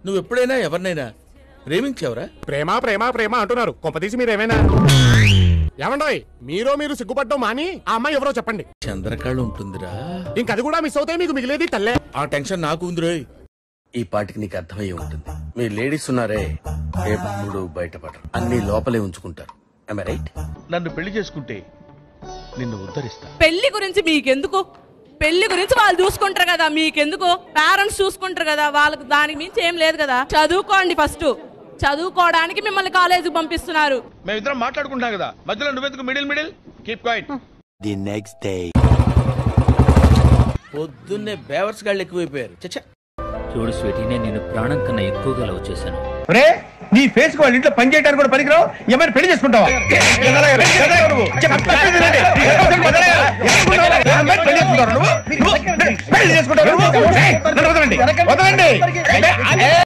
నువ్వు ఎప్పుడైనా ఎవరినైనా ప్రేమించావురా ప్రేమ ప్రేమ ప్రేమ అంటున్నారు కొంపదీసి మీరేమైనా ఏమండోయ్ మీరో మీరు సిగ్గుపడ్డం మాని ఆ అమ్మాయి ఎవరో చెప్పండి చంద్రకళ ఉంటుందిరా ఇంకది కూడా మిస్ అవుతే మీకు మిగిలేది తల్లే ఆ టెన్షన్ నాకు ఉందిరోయ్ ఈ పాటికి నీకు అర్థమయ్యే ఉంటుంది మీరు లేడీస్ ఉన్నారే ఎప్పుడు బయటపడరు అన్ని లోపలే ఉంచుకుంటారు రైట్ నన్ను పెళ్లి చేసుకుంటే నిన్ను ఉద్ధరిస్తా పెళ్లి గురించి మీకెందుకు పెళ్లి గురించి వాళ్ళు చూసుకుంటారు కదా మీకెందుకు పేరెంట్స్ చూసుకుంటారు కదా వాళ్ళకి దానికి మించి ఏం లేదు కదా చదువుకోండి ఫస్ట్ చదువుకోవడానికి మిమ్మల్ని కాలేజీకి పంపిస్తున్నారు మేమిద్దరం మాట్లాడుకుంటాం కదా మధ్యలో నువ్వెందుకు middle middle keep quiet The next day. పొద్దున్నే బేవర్స్ గాళ్ళు ఎక్కువైపోయారు చచ్చా చూడు స్వీటీ నేను నిన్ను ప్రాణం కన్నా ఎక్కువగా లవ్ చేశాను రే నీ ఫేస్ కు వాళ్ళ ఇంట్లో పని చేయడానికి కూడా పనికిరావు ఏమైనా పెళ్లి చేసుకుంటావా ఎదలా ఎవరు? ఎదలా ఎవరు నువ్వు? చెప్పు, చెప్పేది వినండి. ఎదలా ఎవరు? ఎదలా ఎవరు? అమ్మాయిని పెళ్లి చేసుకుంటారు నువ్వు? నువ్వు పెళ్లి చేసుకుంటారు నువ్వు? ఏయ్, నన్ను వదలండి వదలండి